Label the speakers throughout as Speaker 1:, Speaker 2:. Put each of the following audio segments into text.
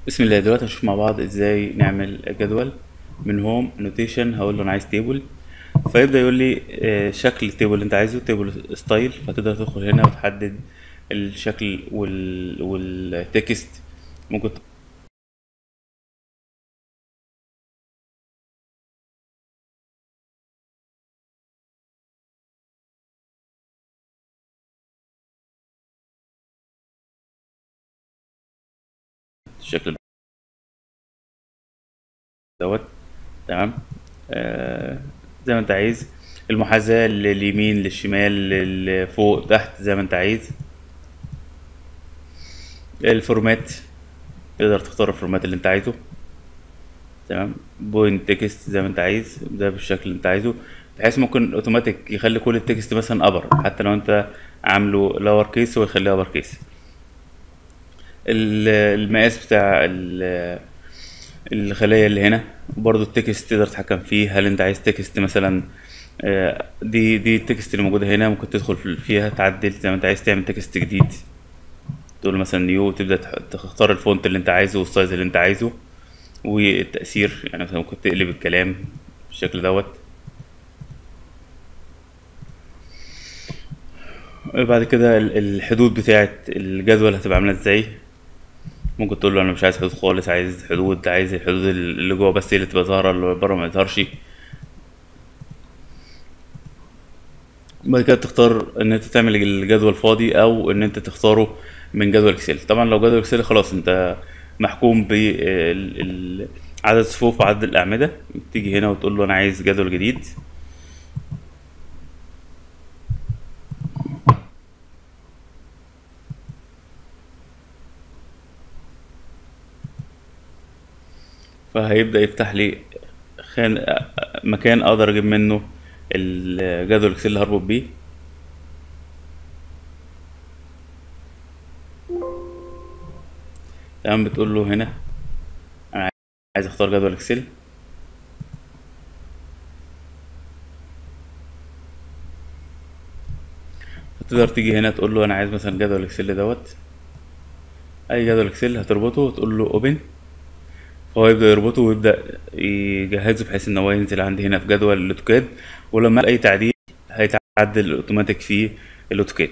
Speaker 1: بسم الله دلوقتي هنشوف مع بعض ازاي نعمل جدول من هوم نوتيشن هقول له انا عايز تيبل فيبدأ يقول لي آه، شكل التيبل اللي انت عايزه تيبل ستايل فتقدر تدخل هنا وتحدد الشكل وال والتكست ممكن الشكل دوت تمام آه زي ما انت عايز المحاذاة لليمين للشمال لفوق تحت زي ما انت عايز الفورمات تقدر تختار الفورمات اللي انت عايزه تمام بوينت تكست زي ما انت عايز ده بالشكل اللي انت عايزه بحيث ممكن اوتوماتيك يخلي كل التكست مثلا ابر حتى لو انت عامله لور كيس هو يخليه ابر كيس ال- المقاس بتاع ال- الخلايا اللي هنا برضو التكست تقدر تتحكم فيه هل انت عايز تكست مثلا آه، دي دي التكست اللي موجودة هنا ممكن تدخل في- فيها تعدل زي ما انت عايز تعمل تكست جديد تقول له مثلا نيو تبدأ تح- تختار الفونت اللي انت عايزه والسايز اللي انت عايزه والتأثير يعني مثلا ممكن تقلب الكلام بالشكل دوت بعد كده ال- الحدود بتاعة الجدول هتبقى عاملة ازاي ممكن تقول له انا مش عايز حدود خالص عايز حدود عايز الحدود اللي جوه بس هي اللي تبقى ظاهرة اللي بره ما يظهرش بعد كده تختار ان انت تعمل الجدول فاضي او ان انت تختاره من جدول اكسل طبعا لو جدول اكسل خلاص انت محكوم ب ال- ال- عدد الصفوف وعدد الاعمده تيجي هنا وتقول له انا عايز جدول جديد فهيبدا يفتح لي خان مكان اقدر اجيب منه الجدول الاكسل اللي هربط بيه تمام بتقول له هنا انا عايز اختار جدول اكسل فتقدر تيجي هنا تقول له انا عايز مثلا جدول اكسل دوت اي جدول اكسل هتربطه وتقول له اوبن فهو يبدأ يربطه ويبدأ يجهزه بحيث ان هو ينزل عندي هنا في جدول الاوتوكاد ولما الاقي تعديل هيتعدل اوتوماتيك في الاوتوكاد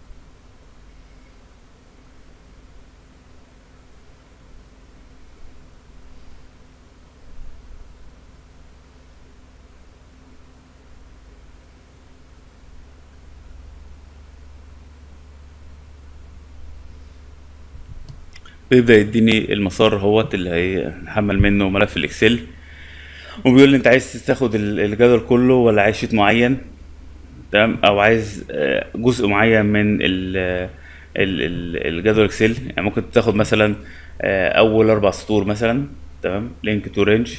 Speaker 1: بيبدأ يديني المسار هوت اللي هيحمل منه ملف الاكسل وبيقول لي انت عايز تاخد ال- الجدول كله ولا عايز شيت معين تمام او عايز آه، جزء معين من ال ال- ال- الجدول اكسل يعني ممكن تاخد مثلا آه، اول اربع سطور مثلا تمام لينك تو رينج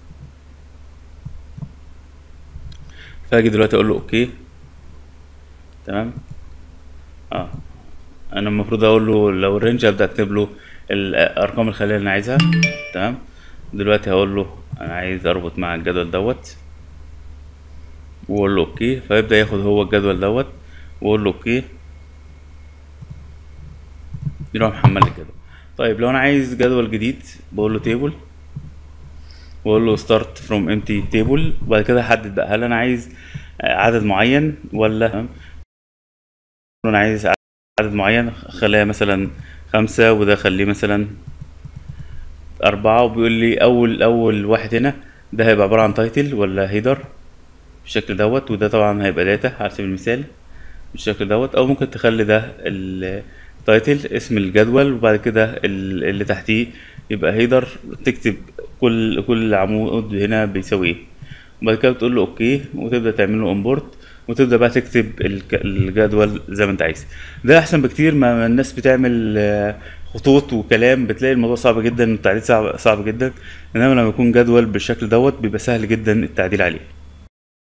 Speaker 1: فاجي دلوقتي اقول له اوكي تمام اه انا المفروض اقول له لو الرينج ابدا اكتب له الارقام الخليه اللي انا عايزها تمام دلوقتي هقول له انا عايز اربط مع الجدول دوت واقول له اوكي فيبدا ياخد هو الجدول دوت واقول له اوكي يروح محمل لي الجدول طيب لو انا عايز جدول جديد بقول له تيبل واقول له ستارت فروم امتي تيبل وبعد كده احدد بقى هل انا عايز آه، عدد معين ولا تمام؟ انا عايز عدد معين خليها مثلا خمسة وده خليه مثلا أربعة وبيقول لي أول أول واحد هنا ده هيبقى عبارة عن تايتل ولا هيدر بالشكل دوت وده طبعا هيبقى داتا على سبيل المثال بالشكل دوت أو ممكن تخلي ده التايتل اسم الجدول وبعد كده ال- اللي تحتيه يبقى هيدر تكتب كل كل عمود هنا بيساوي ايه وبعد كده بتقول له اوكي وتبدا تعمل له امبورت وتبدا بقى تكتب الك- الجدول زي ما انت عايز ده احسن بكتير ما ما الناس بتعمل آه، خطوط وكلام بتلاقي الموضوع صعب جدا والتعديل صعب صعب جدا انما لما يكون جدول بالشكل دوت بيبقى سهل جدا التعديل عليه